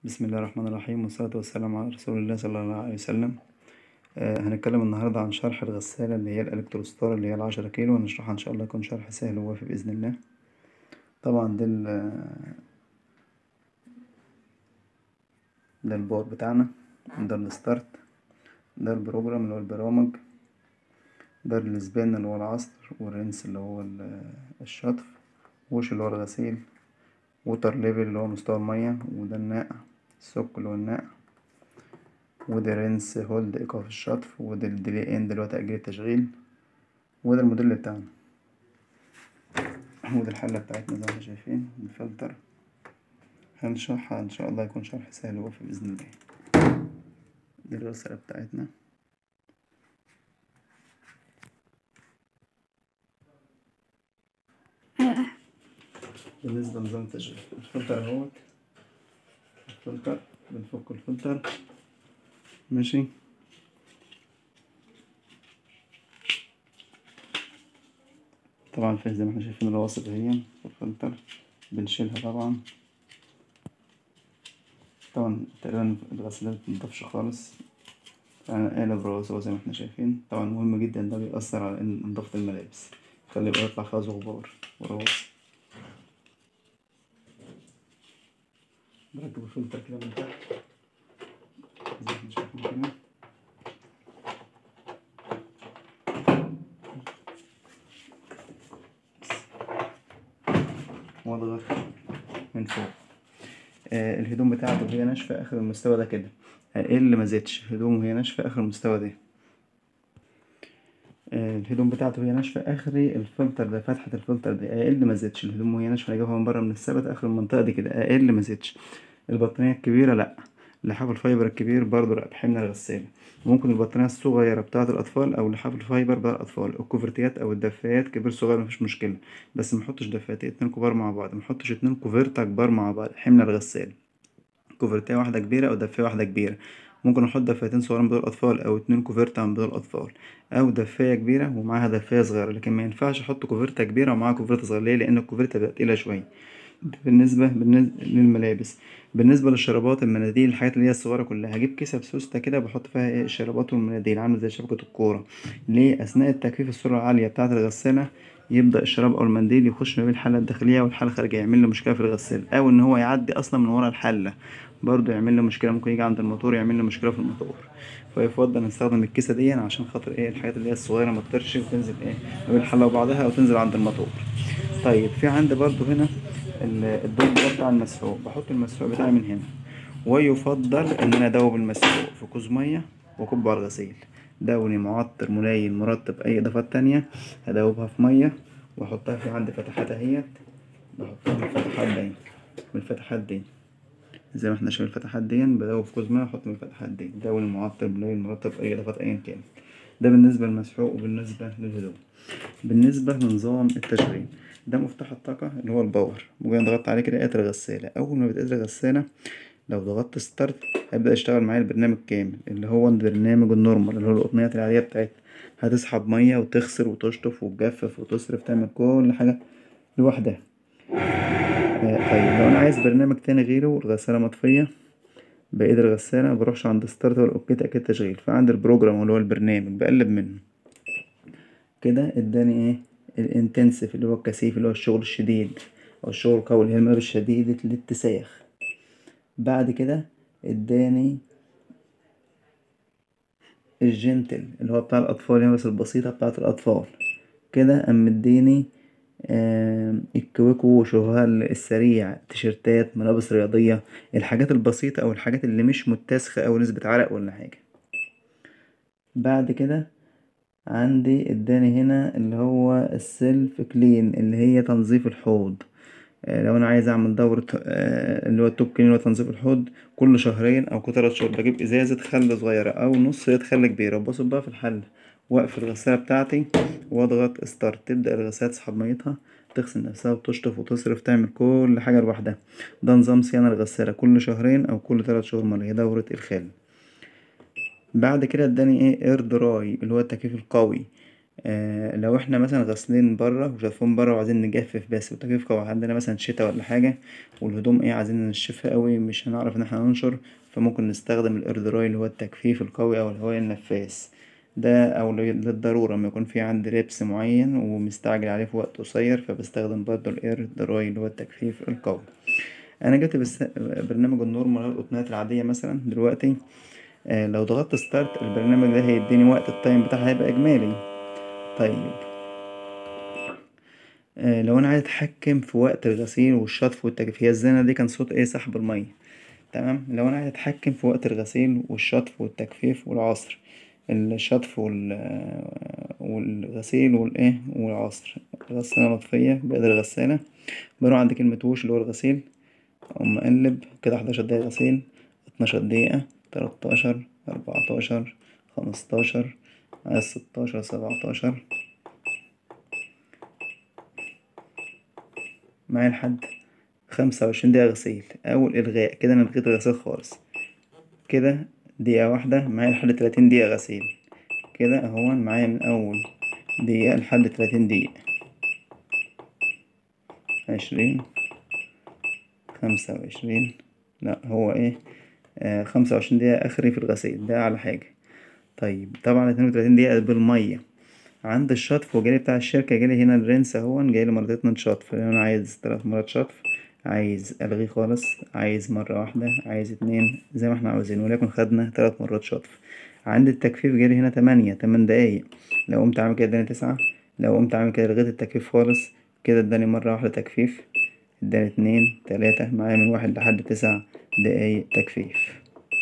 بسم الله الرحمن الرحيم والصلاة والسلام على رسول الله صلى الله عليه وسلم آه هنتكلم النهاردة عن شرح الغسالة اللي هي الإلكتروستار اللي هي العشرة كيلو هنشرحها إن شاء الله يكون شرح سهل ووافي بإذن الله طبعا ده ال ده البورد بتاعنا ده الستارت ده البروجرام اللي هو البرامج ده السبان اللي هو العصر والرنس اللي هو الشطف وش اللي هو الغسيل ووتر ليفل اللي هو مستوى المية وده الناقع السك اللي هو الناقع وده رنس هولد ايقاف الشطف وده الديلي اند اللي هو تأجيل التشغيل وده الموديل بتاعنا وده الحلة بتاعتنا زي ما شايفين الفلتر هنشرحها ان شاء الله يكون شرح سهل ووفي بإذن الله دي الغسالة بتاعتنا بالنسبة لنظام التشغيل الفلتر اهوت الفلتر بنفك الفلتر ماشي طبعا في زي ما احنا شايفين الرواسب اهي في الفلتر بنشيلها طبعا طبعا تقريبا الغسالة مبتنضفش خالص يعني قالب رواسب زي ما احنا شايفين طبعا مهم جدا ده بيأثر على نظافة الملابس يخلي يبقى يطلع فيها غبار ورواسب بركب الفلتر كده من تحت زي ما احنا شايفين كده واضغط من فوق آه الهدوم بتاعته وهي ناشفة آخر المستوى ده كده أقل ما زادش هدوم وهي ناشفة آخر المستوى ده آه الهدوم بتاعته وهي ناشفة آخري الفلتر ده فتحة الفلتر دي أقل ما زادش الهدوم وهي ناشفة أنا جايبها من بره من الثبت آخر المنطقة دي كده أقل ما زادش البطانية الكبيرة لأ لحاف الفايبر الكبير برضه لأ بحمل الغسالة ممكن البطانية الصغيرة بتاعة الأطفال أو لحاف الفايبر بتاع الأطفال الكوفرتيات أو الدفايات كبير صغير مفيش مشكلة بس محطش دفايتين اتنين كبار مع بعض محطش اتنين كوفرتا كبار مع بعض حمل الغسالة كوفرتاية واحدة كبيرة أو دفاية واحدة كبيرة ممكن نحط دفايتين صغيرين بدول الأطفال أو اتنين كوفرتا عن بدول الأطفال أو دفاية كبيرة ومعاها دفاية صغيرة لكن مينفعش أحط كوفرتا كبيرة ومعاها كوفرتا صغيرة ليه لأن الكوفرتا بتبقى تقيلة شوية بالنسبة بالنسبة للملابس بالنسبة للشرابات المناديل الحاجات اللي هي الصغيرة كلها هجيب كيسة بسوستة كده بحط فيها ايه الشرابات والمناديل عاملة زي شبكة الكورة ليه أثناء التجفيف السرعة العالية بتاعة الغسالة يبدأ الشراب أو المنديل يخش ما بين الحلة الداخلية والحلة الخارجية يعمل له مشكلة في الغسالة أو إن هو يعدي أصلا من ورا الحلة برضه يعمل له مشكلة ممكن يجي عند الموتور يعمل له مشكلة في الموتور فيفضل نستخدم الكيسة دي عشان خاطر ايه الحاجات اللي هي الصغيرة ما تطرش وتنزل ايه ما بين الحلة وبعضها أو تنزل عند الموتور طيب في عندي برضه هنا الدوب ده بتاع المسحوق بحط المسحوق بتاعي من هنا ويفضل ان انا ادوب المسحوق في كوز ميه واكبه على الغسيل دوني معطر ملين مرطب اي اضافات تانية هدوبها في ميه واحطها في عندي فتحات اهيت بحطها من الفتحات دي من الفتحات دي زي ما احنا شايفين الفتحات دي بدوب في كوز ميه واحط من الفتحات دي دوني معطر ملين مرطب اي اضافات ايا كان ده بالنسبة للمسحوق وبالنسبة للهدوم بالنسبة لنظام التشغيل ده مفتاح الطاقة اللي هو الباور مجرد ضغطت عليه كده قاتل الغسالة أول ما بتقتل الغسالة لو ضغطت ستارت هيبدأ يشتغل معايا البرنامج كامل اللي هو البرنامج النورمال اللي هو القطنيات العادية بتاعتها هتسحب مية وتغسل وتشطف وتجفف وتصرف تعمل كل حاجة لوحدها آه طيب لو أنا عايز برنامج تاني غيره الغسالة مطفية بإيد الغسالة مبروحش عند ستارت ولا أوكي تأكيد تشغيل فعندي البروجرام اللي هو البرنامج بقلب منه كده اداني ايه الانتنسيف اللي هو الكثيف اللي هو الشغل الشديد او الشغل القوي اللي هي الملابس شديدة الاتساخ بعد كده اداني الجنتل اللي هو بتاع الاطفال الملابس البسيطة بتاعة الاطفال كده قام مديني آه الكويكو وشوهال السريع تيشيرتات ملابس رياضية الحاجات البسيطة او الحاجات اللي مش متسخة او نسبة عرق ولا حاجة بعد كده عندي اداني هنا اللي هو السيلف كلين اللي هي تنظيف الحوض آه لو انا عايز اعمل دورة آه اللي هو التوب كلين اللي هو تنظيف الحوض كل شهرين او كل تلات شهور بجيب ازازة خل صغيرة او نص يد خل كبيرة وبصب بقى في الحل واقفل الغسالة بتاعتي واضغط ستارت تبدأ الغسالة تسحب ميتها تغسل نفسها وتشطف وتصرف تعمل كل حاجة لوحدها ده نظام صيانة الغسالة كل شهرين او كل تلات شهور مرة هي دورة الخل بعد كده اداني ايه اير دراي اللي هو التكييف القوي آه لو احنا مثلا غاسلين برا وشاطفين برا وعايزين نجفف بس والتجفيف قوي عندنا مثلا شتا ولا حاجة والهدوم ايه عايزين ننشفها قوي مش هنعرف ان احنا ننشر فممكن نستخدم الايردراي اللي هو التجفيف القوي او الهواء النفاث ده او للضرورة لما يكون في عندي لبس معين ومستعجل عليه في وقت قصير فبستخدم برضه الاير دراي اللي هو التجفيف القوي انا جبت بس برنامج النورمال القطنيات العادية مثلا دلوقتي آه لو ضغطت ستارت البرنامج ده هيديني وقت التايم بتاعها هيبقى اجمالي طيب آه لو انا عايز اتحكم في وقت الغسيل والشطف والتجفيف هي الزنة دي كان صوت ايه سحب المية تمام لو انا عايز اتحكم في وقت الغسيل والشطف والتجفيف والعصر الشطف وال والغسيل والايه والعصر غسالة مطفية بإيد الغسالة بروح عند كلمة وش اللي هو الغسيل أقوم مقلب كده حداشر دقيقة غسيل اتناشر دقيقة تلاتاشر أربعتاشر خمستاشر عايز ستاشر سبعتاشر معايا لحد خمسة وعشرين دقيقة غسيل أول إلغاء كده أنا لغيت الغسيل خالص كده دقيقة واحدة معايا لحد تلاتين دقيقة غسيل كده اهو معايا من أول دقيقة لحد تلاتين دقيقة عشرين خمسة وعشرين لأ هو ايه آه خمسة وعشرين دقيقة آخري في الغسيل ده أعلى حاجة طيب طبعا اتنين وتلاتين دقيقة بالمية عند الشطف وجالي بتاع الشركة جالي هنا الرنس اهون جايلي مرتين شطف أنا عايز تلات مرات شطف عايز ألغيه خالص عايز مرة واحدة عايز اتنين زي ما احنا عاوزين ولكن خدنا تلات مرات شطف عند التجفيف جالي هنا تمانية تمن دقايق لو قمت عامل كده اداني تسعة لو قمت عامل كده لغيت التجفيف خالص كده اداني مرة واحدة تجفيف اداني اتنين تلاتة معايا من واحد لحد تسع دقايق تجفيف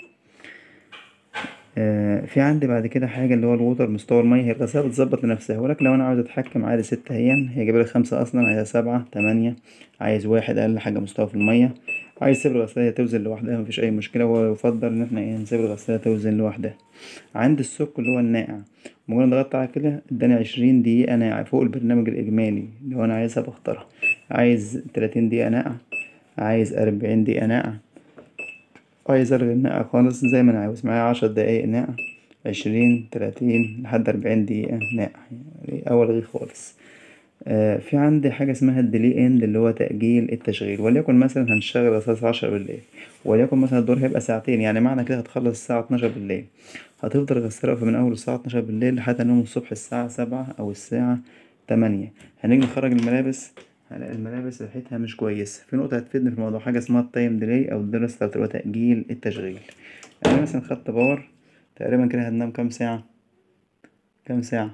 آه في عندي بعد كده حاجة اللي هو الووتر مستوى المية هي الغسالة بتظبط لنفسها ولكن لو أنا عاوز أتحكم عادي ستة هي هي جايبالي خمسة أصلا عايزها سبعة تمانية عايز واحد أقل حاجة مستوى في المية عايز سيب الغسالة توزن لوحدها مفيش أي مشكلة هو يفضل إن احنا ايه نسيب الغسالة توزن لوحدها عند السك اللي هو الناقع مجرد ضغطت على كده اداني عشرين دقيقة ناقع فوق البرنامج الإجمالي لو أنا عايزها بختارها عايز تلاتين دقيقة ناقع عايز أربعين دقيقة ناقع عايز ألغي الناقع خالص زي ما أنا عاوز معايا عشر دقايق ناقع عشرين تلاتين لحد أربعين دقيقة ناقع يعني أو ألغيه خالص آه في عندي حاجة اسمها الديلي اند اللي هو تأجيل التشغيل وليكن مثلا هنشتغل الساعة عشرة بالليل وليكن مثلا الدور هيبقى ساعتين يعني معنى كده هتخلص الساعة اتناشر بالليل هتفضل الغسالة واقفة من أول الساعة اتناشر بالليل لحد نوم الصبح الساعة سبعة أو الساعة تمانية هنيجي نخرج الملابس هلاقي الملابس ريحتها مش كويسة في نقطة هتفيدني في الموضوع حاجة اسمها التايم ديلي أو الدرس اللي هو تأجيل التشغيل أنا مثلا خدت باور تقريبا كده هننام كام ساعة كام ساعة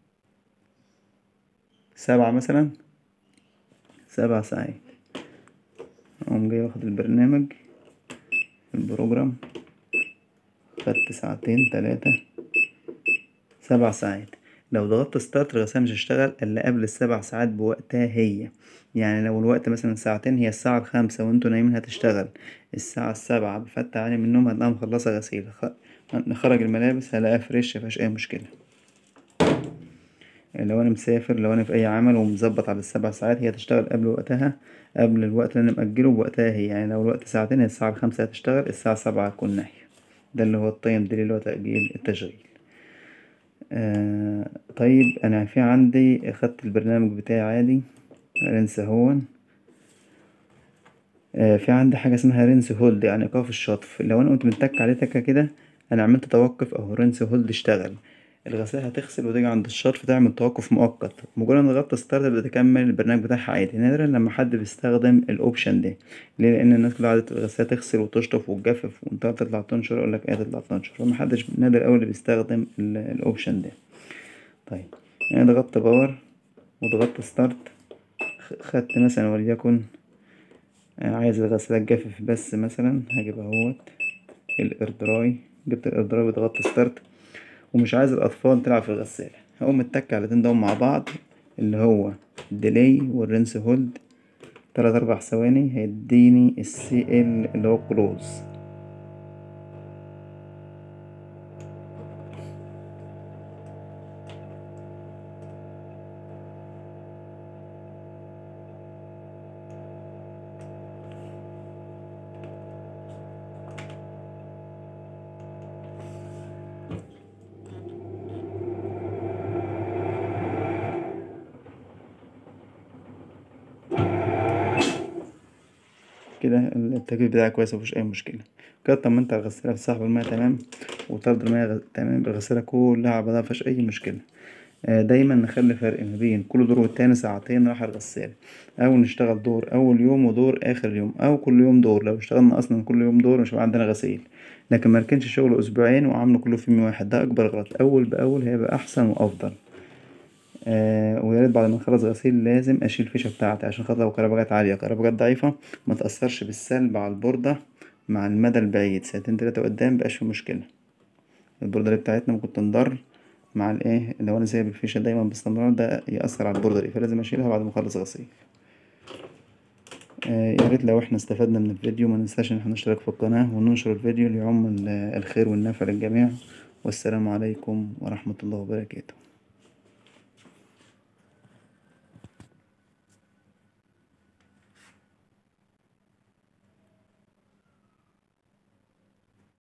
سبعة مثلا سبع ساعات أقوم جاي واخد البرنامج البروجرام خدت ساعتين تلاتة سبع ساعات لو ضغطت ستارت الغسالة مش هتشتغل إلا قبل السبع ساعات بوقتها هي يعني لو الوقت مثلا ساعتين هي الساعة الخامسة وانتوا نايمين هتشتغل الساعة السابعة بفتح عيني من النوم هتلاقيها مخلصة غسيل نخرج الملابس هلاقيها فريش مفيهاش أي مشكلة لو انا مسافر لو انا في اي عمل ومظبط على السبع ساعات هي هتشتغل قبل وقتها قبل الوقت اللي انا مأجله بوقتها هي يعني لو الوقت ساعتين هي الساعة الخامسة هتشتغل الساعة سبعة هتكون ناهية ده اللي هو التايم ديلي اللي هو تأجيل التشغيل آه طيب انا في عندي اخدت البرنامج بتاعي عادي رنس هون آه في عندي حاجة اسمها رنس هولد يعني ايقاف الشطف لو انا قمت متك عليه تكة كده انا عملت توقف اهو رنس هولد اشتغل الغسالة هتغسل وتيجي عند الشطف تعمل توقف مؤقت مجرد ما ضغطت ستارت بتكمل البرنامج بتاعها عادي نادرا لما حد بيستخدم الاوبشن ده ليه لان الناس كلها قعدت الغسالة تغسل وتشطف وتجفف وانت تطلع تنشر يقولك ايه تطلع تنشر فمحدش نادر اوي اللي بيستخدم الاوبشن ده طيب انا ضغطت باور وضغطت ستارت خدت مثلا وليكن عايز الغسالة تجفف بس مثلا هجيب اهوت الايردراي جبت الايردراي وضغطت ستارت ومش عايز الأطفال تلعب في الغسالة هقوم متك على الاتنين دول مع بعض اللي هو الديلي والرنس هولد تلات أربع ثواني هيديني السي ال اللي هو كلوز كده التجفيف بتاعها كويس مفيهوش أي مشكلة كده طمنت على الغسالة في سحب المياه تمام وطرد المياه غ- تمام الغسالة كلها على بعضها مفيهاش أي مشكلة آه، دايما نخلي فرق ما بين كل دور والتاني ساعتين راحة الغسالة أو نشتغل دور أول يوم ودور آخر يوم أو كل يوم دور لو اشتغلنا أصلا كل يوم دور مش هيبقى عندنا غسيل لكن مركنش شغل أسبوعين وعامله كله في يوم واحد ده أكبر غلط أول بأول هيبقى أحسن وأفضل آه وياريت بعد ما نخلص غسيل لازم أشيل الفيشة بتاعتي عشان خاطر لو كهرباء عالية كهرباء ضعيفة متأثرش بالسلب على البوردة مع المدى البعيد سنتين تلاتة قدام مبقاش في مشكلة البوردة اللي بتاعتنا ممكن تنضر مع الايه لو انا سايب الفيشة دايما باستمرار ده يأثر على البوردة دي فلازم اشيلها بعد ما اخلص غسيل آه يا ريت لو احنا استفدنا من الفيديو ما ننساش ان احنا نشترك في القناة وننشر الفيديو ليعم ال- الخير والنفع للجميع والسلام عليكم ورحمة الله وبركاته